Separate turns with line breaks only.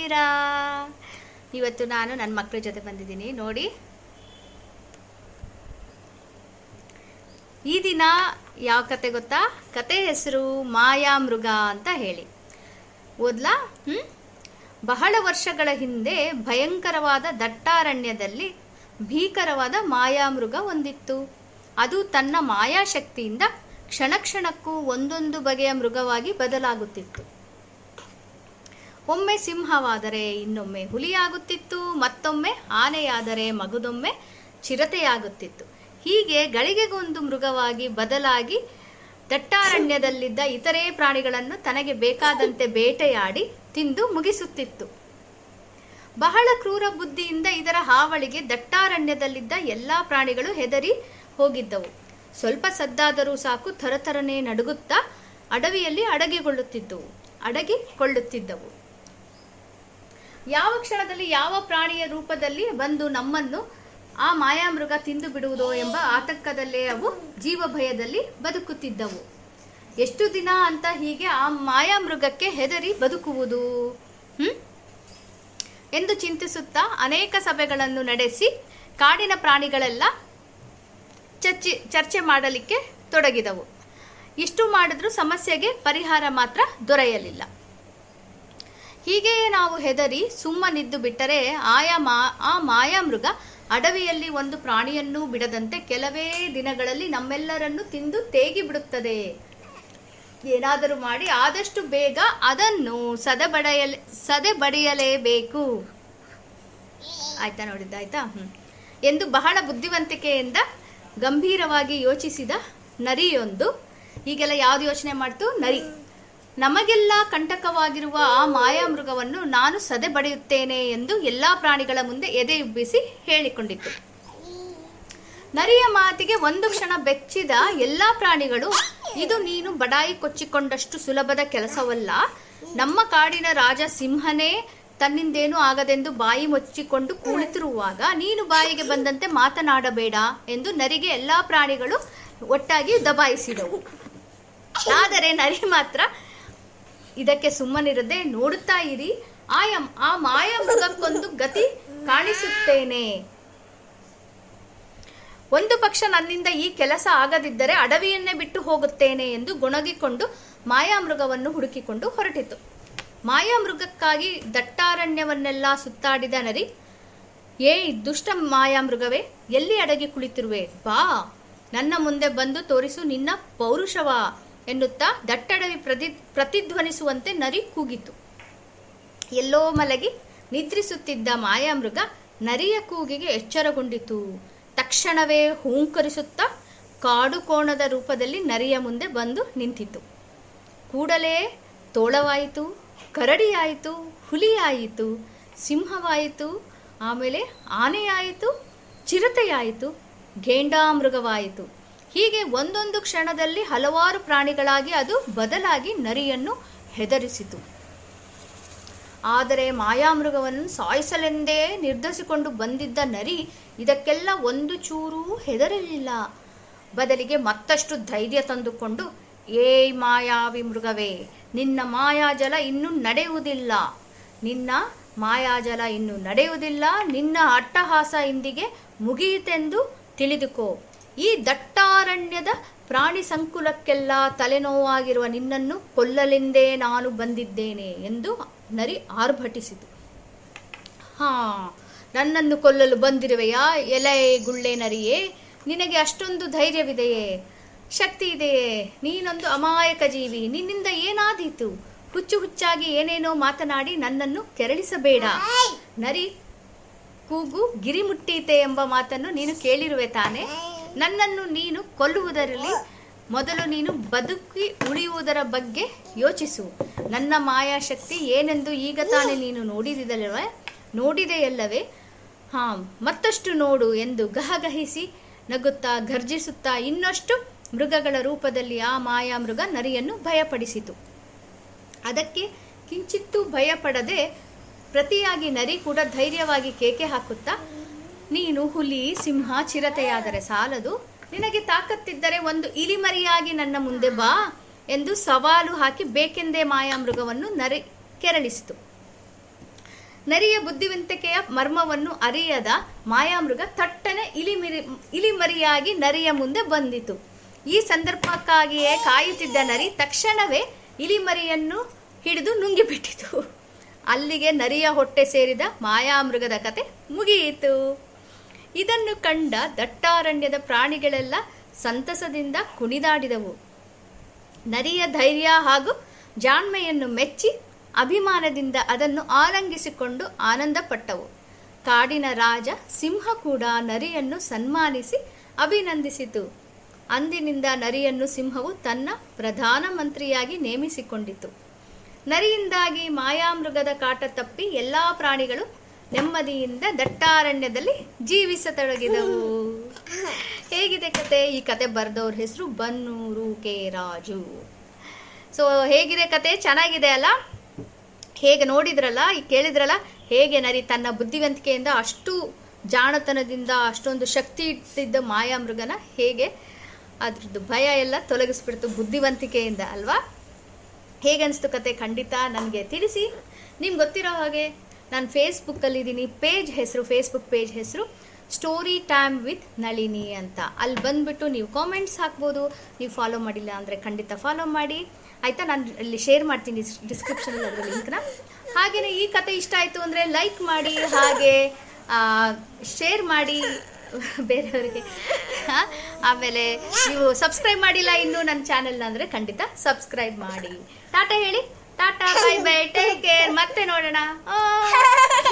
ಹೇಗಿದ್ದೀರಾ ಇವತ್ತು ನಾನು ನನ್ನ ಮಕ್ಕಳ ಜೊತೆ ಬಂದಿದ್ದೀನಿ ನೋಡಿ ಈ ದಿನ ಯಾವ ಕತೆ ಗೊತ್ತಾ ಕತೆ ಹೆಸರು ಮಾಯಾ ಮೃಗ ಅಂತ ಹೇಳಿ ಓದ್ಲಾ ಹ್ಮ್ ಬಹಳ ವರ್ಷಗಳ ಹಿಂದೆ ಭಯಂಕರವಾದ ದಟ್ಟಾರಣ್ಯದಲ್ಲಿ ಭೀಕರವಾದ ಮಾಯಾಮೃಗ ಒಂದಿತ್ತು ಅದು ತನ್ನ ಮಾಯಾಶಕ್ತಿಯಿಂದ ಕ್ಷಣ ಕ್ಷಣಕ್ಕೂ ಒಂದೊಂದು ಬಗೆಯ ಮೃಗವಾಗಿ ಬದಲಾಗುತ್ತಿತ್ತು ಒಮ್ಮೆ ಸಿಂಹವಾದರೆ ಇನ್ನೊಮ್ಮೆ ಹುಲಿಯಾಗುತ್ತಿತ್ತು ಮತ್ತೊಮ್ಮೆ ಆನೆಯಾದರೆ ಮಗುದೊಮ್ಮೆ ಚಿರತೆಯಾಗುತ್ತಿತ್ತು ಹೀಗೆ ಗಳಿಗೆಗೊಂದು ಮೃಗವಾಗಿ ಬದಲಾಗಿ ದಟ್ಟಾರಣ್ಯದಲ್ಲಿದ್ದ ಇತರೆ ಪ್ರಾಣಿಗಳನ್ನು ತನಗೆ ಬೇಕಾದಂತೆ ಬೇಟೆಯಾಡಿ ತಿಂದು ಮುಗಿಸುತ್ತಿತ್ತು ಬಹಳ ಕ್ರೂರ ಬುದ್ಧಿಯಿಂದ ಇದರ ಹಾವಳಿಗೆ ದಟ್ಟಾರಣ್ಯದಲ್ಲಿದ್ದ ಎಲ್ಲಾ ಪ್ರಾಣಿಗಳು ಹೆದರಿ ಹೋಗಿದ್ದವು ಸ್ವಲ್ಪ ಸದ್ದಾದರೂ ಸಾಕು ಥರಥರನೆ ನಡುಗುತ್ತಾ ಅಡವಿಯಲ್ಲಿ ಅಡಗಿಕೊಳ್ಳುತ್ತಿದ್ದವು ಅಡಗಿಕೊಳ್ಳುತ್ತಿದ್ದವು ಯಾವ ಕ್ಷಣದಲ್ಲಿ ಯಾವ ಪ್ರಾಣಿಯ ರೂಪದಲ್ಲಿ ಬಂದು ನಮ್ಮನ್ನು ಆ ಮಾಯಾಮೃಗ ತಿಂದು ಬಿಡುವುದೋ ಎಂಬ ಆತಂಕದಲ್ಲೇ ಅವು ಜೀವ ಭಯದಲ್ಲಿ ಬದುಕುತ್ತಿದ್ದವು ಎಷ್ಟು ದಿನ ಅಂತ ಹೀಗೆ ಆ ಮಾಯಾಮೃಗಕ್ಕೆ ಹೆದರಿ ಬದುಕುವುದು ಹ್ಮ್ ಎಂದು ಚಿಂತಿಸುತ್ತಾ ಅನೇಕ ಸಭೆಗಳನ್ನು ನಡೆಸಿ ಕಾಡಿನ ಪ್ರಾಣಿಗಳೆಲ್ಲ ಚರ್ಚೆ ಚರ್ಚೆ ಮಾಡಲಿಕ್ಕೆ ತೊಡಗಿದವು ಇಷ್ಟು ಮಾಡಿದ್ರೂ ಸಮಸ್ಯೆಗೆ ಪರಿಹಾರ ಮಾತ್ರ ದೊರೆಯಲಿಲ್ಲ ಹೀಗೆಯೇ ನಾವು ಹೆದರಿ ಸುಮ್ಮನಿದ್ದು ಬಿಟ್ಟರೆ ಆಯಾ ಮಾ ಆ ಮಾಯಾಮೃಗ ಅಡವಿಯಲ್ಲಿ ಒಂದು ಪ್ರಾಣಿಯನ್ನೂ ಬಿಡದಂತೆ ಕೆಲವೇ ದಿನಗಳಲ್ಲಿ ನಮ್ಮೆಲ್ಲರನ್ನು ತಿಂದು ತೇಗಿ ಬಿಡುತ್ತದೆ ಏನಾದರೂ ಮಾಡಿ ಆದಷ್ಟು ಬೇಗ ಅದನ್ನು ಸದೆಬಡೆಯಲೇ ಸದೆಬಡಿಯಲೇಬೇಕು ಆಯ್ತಾ ನೋಡಿದ್ದ ಆಯ್ತಾ ಹ್ಮ್ ಎಂದು ಬಹಳ ಬುದ್ಧಿವಂತಿಕೆಯಿಂದ ಗಂಭೀರವಾಗಿ ಯೋಚಿಸಿದ ನರಿಯೊಂದು ಹೀಗೆಲ್ಲ ಯಾವ್ದು ಯೋಚನೆ ಮಾಡ್ತು ನರಿ ನಮಗೆಲ್ಲ ಕಂಟಕವಾಗಿರುವ ಆ ಮಾಯಾಮೃಗವನ್ನು ನಾನು ಸದೆ ಬಡಿಯುತ್ತೇನೆ ಎಂದು ಎಲ್ಲಾ ಪ್ರಾಣಿಗಳ ಮುಂದೆ ಎದೆಯುಬ್ಬಿಸಿ ಹೇಳಿಕೊಂಡಿತ್ತು ನರಿಯ ಮಾತಿಗೆ ಒಂದು ಕ್ಷಣ ಬೆಚ್ಚಿದ ಎಲ್ಲಾ ಪ್ರಾಣಿಗಳು ಇದು ನೀನು ಬಡಾಯಿ ಕೊಚ್ಚಿಕೊಂಡಷ್ಟು ಸುಲಭದ ಕೆಲಸವಲ್ಲ ನಮ್ಮ ಕಾಡಿನ ರಾಜ ಸಿಂಹನೇ ತನ್ನಿಂದೇನೂ ಆಗದೆಂದು ಬಾಯಿ ಮುಚ್ಚಿಕೊಂಡು ಕುಳಿತಿರುವಾಗ ನೀನು ಬಾಯಿಗೆ ಬಂದಂತೆ ಮಾತನಾಡಬೇಡ ಎಂದು ನರಿಗೆ ಎಲ್ಲಾ ಪ್ರಾಣಿಗಳು ಒಟ್ಟಾಗಿ ದಬಾಯಿಸಿದವು ಆದರೆ ನರಿ ಮಾತ್ರ ಇದಕ್ಕೆ ಸುಮ್ಮನಿರದೆ ನೋಡುತ್ತಾ ಇರಿ ಆಯ ಆ ಮಾಯಾ ಮೃಗಕ್ಕೊಂದು ಗತಿ ಕಾಣಿಸುತ್ತೇನೆ ಒಂದು ಪಕ್ಷ ನನ್ನಿಂದ ಈ ಕೆಲಸ ಆಗದಿದ್ದರೆ ಅಡವಿಯನ್ನೇ ಬಿಟ್ಟು ಹೋಗುತ್ತೇನೆ ಎಂದು ಗೊಣಗಿಕೊಂಡು ಮಾಯಾಮೃಗವನ್ನು ಹುಡುಕಿಕೊಂಡು ಹೊರಟಿತು ಮಾಯಾಮೃಗಕ್ಕಾಗಿ ದಟ್ಟಾರಣ್ಯವನ್ನೆಲ್ಲ ಸುತ್ತಾಡಿದ ನರಿ ಏ ದುಷ್ಟ ಮಾಯಾಮೃಗವೇ ಎಲ್ಲಿ ಅಡಗಿ ಕುಳಿತಿರುವೆ ಬಾ ನನ್ನ ಮುಂದೆ ಬಂದು ತೋರಿಸು ನಿನ್ನ ಪೌರುಷವ ಎನ್ನುತ್ತಾ ದಟ್ಟಡವಿ ಪ್ರತಿ ಪ್ರತಿಧ್ವನಿಸುವಂತೆ ನರಿ ಕೂಗಿತು ಎಲ್ಲೋ ಮಲಗಿ ನಿದ್ರಿಸುತ್ತಿದ್ದ ಮಾಯಾಮೃಗ ನರಿಯ ಕೂಗಿಗೆ ಎಚ್ಚರಗೊಂಡಿತು ತಕ್ಷಣವೇ ಹೂಂಕರಿಸುತ್ತಾ ಕಾಡು ಕೋಣದ ರೂಪದಲ್ಲಿ ನರಿಯ ಮುಂದೆ ಬಂದು ನಿಂತಿತು ಕೂಡಲೇ ತೋಳವಾಯಿತು ಕರಡಿಯಾಯಿತು ಹುಲಿಯಾಯಿತು ಸಿಂಹವಾಯಿತು ಆಮೇಲೆ ಆನೆಯಾಯಿತು ಚಿರತೆಯಾಯಿತು ಘೇಂಡಾಮೃಗವಾಯಿತು ಹೀಗೆ ಒಂದೊಂದು ಕ್ಷಣದಲ್ಲಿ ಹಲವಾರು ಪ್ರಾಣಿಗಳಾಗಿ ಅದು ಬದಲಾಗಿ ನರಿಯನ್ನು ಹೆದರಿಸಿತು ಆದರೆ ಮಾಯಾಮೃಗವನ್ನು ಸಾಯಿಸಲೆಂದೇ ನಿರ್ಧರಿಸಿಕೊಂಡು ಬಂದಿದ್ದ ನರಿ ಇದಕ್ಕೆಲ್ಲ ಒಂದು ಚೂರೂ ಹೆದರಲಿಲ್ಲ ಬದಲಿಗೆ ಮತ್ತಷ್ಟು ಧೈರ್ಯ ತಂದುಕೊಂಡು ಏಯ್ ಮಾಯಾವಿ ಮೃಗವೇ ನಿನ್ನ ಮಾಯಾಜಲ ಇನ್ನು ನಡೆಯುವುದಿಲ್ಲ ನಿನ್ನ ಮಾಯಾಜಲ ಇನ್ನು ನಡೆಯುವುದಿಲ್ಲ ನಿನ್ನ ಅಟ್ಟಹಾಸ ಇಂದಿಗೆ ಮುಗಿಯಿತೆಂದು ತಿಳಿದುಕೋ ಈ ದಟ್ಟಾರಣ್ಯದ ಪ್ರಾಣಿ ಸಂಕುಲಕ್ಕೆಲ್ಲ ತಲೆನೋವಾಗಿರುವ ನಿನ್ನನ್ನು ಕೊಲ್ಲಲೆಂದೇ ನಾನು ಬಂದಿದ್ದೇನೆ ಎಂದು ನರಿ ಆರ್ಭಟಿಸಿತು ಹಾ ನನ್ನನ್ನು ಕೊಲ್ಲಲು ಬಂದಿರುವೆಯಾ ಎಲೆ ಗುಳ್ಳೆ ನರಿಯೇ ನಿನಗೆ ಅಷ್ಟೊಂದು ಧೈರ್ಯವಿದೆಯೇ ಶಕ್ತಿ ಇದೆಯೇ ನೀನೊಂದು ಅಮಾಯಕ ಜೀವಿ ನಿನ್ನಿಂದ ಏನಾದೀತು ಹುಚ್ಚು ಹುಚ್ಚಾಗಿ ಏನೇನೋ ಮಾತನಾಡಿ ನನ್ನನ್ನು ಕೆರಳಿಸಬೇಡ ನರಿ ಕೂಗು ಗಿರಿ ಮುಟ್ಟೀತೆ ಎಂಬ ಮಾತನ್ನು ನೀನು ಕೇಳಿರುವೆ ತಾನೆ ನನ್ನನ್ನು ನೀನು ಕೊಲ್ಲುವುದರಲ್ಲಿ ಮೊದಲು ನೀನು ಬದುಕಿ ಉಳಿಯುವುದರ ಬಗ್ಗೆ ಯೋಚಿಸು ನನ್ನ ಮಾಯಾಶಕ್ತಿ ಏನೆಂದು ಈಗ ತಾನೇ ನೀನು ನೋಡಿದಲ್ವೇ ನೋಡಿದೆಯಲ್ಲವೇ ಹಾ ಮತ್ತಷ್ಟು ನೋಡು ಎಂದು ಗಹಗಹಿಸಿ ನಗುತ್ತಾ ಗರ್ಜಿಸುತ್ತಾ ಇನ್ನಷ್ಟು ಮೃಗಗಳ ರೂಪದಲ್ಲಿ ಆ ಮಾಯಾಮೃಗ ನರಿಯನ್ನು ಭಯಪಡಿಸಿತು ಅದಕ್ಕೆ ಕಿಂಚಿತ್ತೂ ಭಯಪಡದೆ ಪ್ರತಿಯಾಗಿ ನರಿ ಕೂಡ ಧೈರ್ಯವಾಗಿ ಕೇಕೆ ಹಾಕುತ್ತಾ ನೀನು ಹುಲಿ ಸಿಂಹ ಚಿರತೆಯಾದರೆ ಸಾಲದು ನಿನಗೆ ತಾಕತ್ತಿದ್ದರೆ ಒಂದು ಇಲಿಮರಿಯಾಗಿ ನನ್ನ ಮುಂದೆ ಬಾ ಎಂದು ಸವಾಲು ಹಾಕಿ ಬೇಕೆಂದೇ ಮಾಯಾಮೃಗವನ್ನು ನರಿ ಕೆರಳಿಸಿತು ನರಿಯ ಬುದ್ಧಿವಂತಿಕೆಯ ಮರ್ಮವನ್ನು ಅರಿಯದ ಮಾಯಾಮೃಗ ತಟ್ಟನೆ ಇಲಿಮಿರಿ ಇಲಿಮರಿಯಾಗಿ ನರಿಯ ಮುಂದೆ ಬಂದಿತು ಈ ಸಂದರ್ಭಕ್ಕಾಗಿಯೇ ಕಾಯುತ್ತಿದ್ದ ನರಿ ತಕ್ಷಣವೇ ಇಲಿಮರಿಯನ್ನು ಹಿಡಿದು ನುಂಗಿಬಿಟ್ಟಿತು ಅಲ್ಲಿಗೆ ನರಿಯ ಹೊಟ್ಟೆ ಸೇರಿದ ಮಾಯಾಮೃಗದ ಕತೆ ಮುಗಿಯಿತು ಇದನ್ನು ಕಂಡ ದಟ್ಟಾರಣ್ಯದ ಪ್ರಾಣಿಗಳೆಲ್ಲ ಸಂತಸದಿಂದ ಕುಣಿದಾಡಿದವು ನರಿಯ ಧೈರ್ಯ ಹಾಗೂ ಜಾಣ್ಮೆಯನ್ನು ಮೆಚ್ಚಿ ಅಭಿಮಾನದಿಂದ ಅದನ್ನು ಆಲಂಗಿಸಿಕೊಂಡು ಆನಂದಪಟ್ಟವು ಕಾಡಿನ ರಾಜ ಸಿಂಹ ಕೂಡ ನರಿಯನ್ನು ಸನ್ಮಾನಿಸಿ ಅಭಿನಂದಿಸಿತು ಅಂದಿನಿಂದ ನರಿಯನ್ನು ಸಿಂಹವು ತನ್ನ ಪ್ರಧಾನಮಂತ್ರಿಯಾಗಿ ನೇಮಿಸಿಕೊಂಡಿತು ನರಿಯಿಂದಾಗಿ ಮಾಯಾಮೃಗದ ಕಾಟ ತಪ್ಪಿ ಎಲ್ಲಾ ಪ್ರಾಣಿಗಳು ನೆಮ್ಮದಿಯಿಂದ ದಟ್ಟಾರಣ್ಯದಲ್ಲಿ ಜೀವಿಸತೊಡಗಿದವು ಹೇಗಿದೆ ಕತೆ ಈ ಕತೆ ಬರೆದವ್ರ ಹೆಸರು ಬನ್ನೂರು ಕೆ ರಾಜು ಸೊ ಹೇಗಿದೆ ಕತೆ ಚೆನ್ನಾಗಿದೆ ಅಲ್ಲ ಹೇಗೆ ನೋಡಿದ್ರಲ್ಲ ಈ ಕೇಳಿದ್ರಲ್ಲ ಹೇಗೆ ನರಿ ತನ್ನ ಬುದ್ಧಿವಂತಿಕೆಯಿಂದ ಅಷ್ಟು ಜಾಣತನದಿಂದ ಅಷ್ಟೊಂದು ಶಕ್ತಿ ಇಟ್ಟಿದ್ದ ಮಾಯಾಮೃಗನ ಹೇಗೆ ಅದ್ರದ್ದು ಭಯ ಎಲ್ಲ ತೊಲಗಿಸ್ಬಿಡ್ತು ಬುದ್ಧಿವಂತಿಕೆಯಿಂದ ಅಲ್ವಾ ಹೇಗನ್ನಿಸ್ತು ಕತೆ ಖಂಡಿತ ನನಗೆ ತಿಳಿಸಿ ನಿಮ್ಗೆ ಗೊತ್ತಿರೋ ಹಾಗೆ ನಾನು ಫೇಸ್ಬುಕ್ಕಲ್ಲಿದ್ದೀನಿ ಪೇಜ್ ಹೆಸರು ಫೇಸ್ಬುಕ್ ಪೇಜ್ ಹೆಸರು ಸ್ಟೋರಿ ಟೈಮ್ ವಿತ್ ನಳಿನಿ ಅಂತ ಅಲ್ಲಿ ಬಂದ್ಬಿಟ್ಟು ನೀವು ಕಾಮೆಂಟ್ಸ್ ಹಾಕ್ಬೋದು ನೀವು ಫಾಲೋ ಮಾಡಿಲ್ಲ ಅಂದರೆ ಖಂಡಿತ ಫಾಲೋ ಮಾಡಿ ಆಯಿತಾ ನಾನು ಅಲ್ಲಿ ಶೇರ್ ಮಾಡ್ತೀನಿ ಡಿಸ್ಕ್ರಿಪ್ಷನಲ್ಲಿ ಅದರ ಲಿಂಕ್ನ ಹಾಗೆಯೇ ಈ ಕತೆ ಇಷ್ಟ ಆಯಿತು ಅಂದರೆ ಲೈಕ್ ಮಾಡಿ ಹಾಗೆ ಶೇರ್ ಮಾಡಿ ಬೇರೆಯವರಿಗೆ ಹಾ? ಆಮೇಲೆ ನೀವು ಸಬ್ಸ್ಕ್ರೈಬ್ ಮಾಡಿಲ್ಲ ಇನ್ನೂ ನನ್ನ ಚಾನೆಲ್ನ ಅಂದರೆ ಖಂಡಿತ ಸಬ್ಸ್ಕ್ರೈಬ್ ಮಾಡಿ ಟಾಟಾ ಹೇಳಿ tata bye bye take care ಮತ್ತೆ ನೋಡೋಣ ಆ.